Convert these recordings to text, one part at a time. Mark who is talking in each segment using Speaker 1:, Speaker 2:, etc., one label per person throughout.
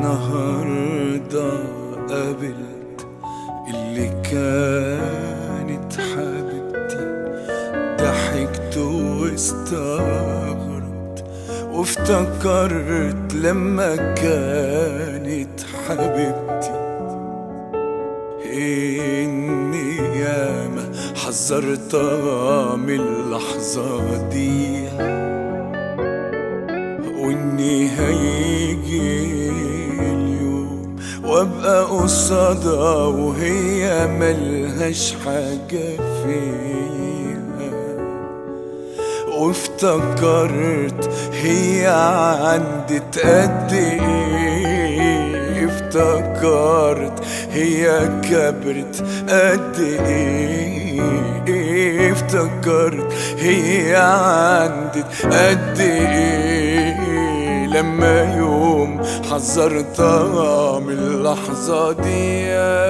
Speaker 1: النهاردة قابلت اللي كانت حبيبتي ضحكت واستغربت وافتكرت لما كانت حبيبتي إني ياما حذرتها من اللحظة دي وإني هيجي اليوم وأبقى قصادها وهي ملهاش حاجة فيها وافتكرت هي عندت قد ايه افتكرت هي كبرت قد ايه افتكرت هي عندت قد ايه لما يوم حذرتها من اللحظة دي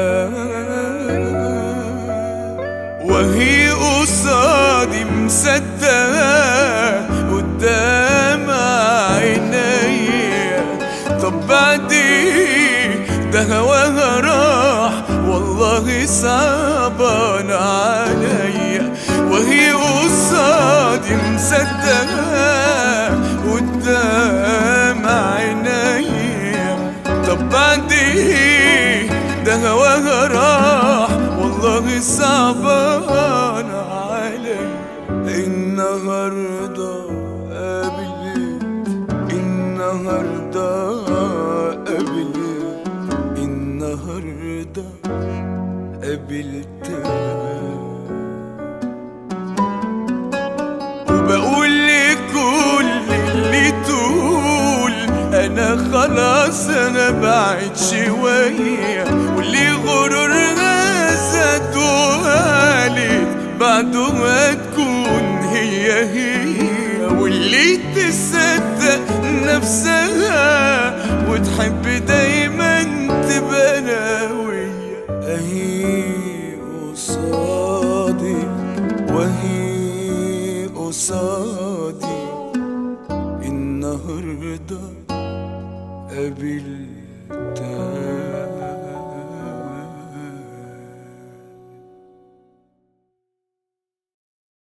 Speaker 1: وهي قصادي مصدقة قدام عينيا طب بعدين ده هواها راح والله صعبان عليا وهي قصادي مصدقة قدام عينيا طب بعدين ده هواها راح والله صعبان علي النهاردة قابلت النهاردة قابلت النهاردة قابلتها وبقول لكل اللي تقول انا خلاص انا بعد شوية واللي غرورها زاد وقالت بعده ما تكون هي هي واللي تصدق نفسها وتحب دايما تبقى ناوية اهي قصادي وهي قصادي النهارده قابلتها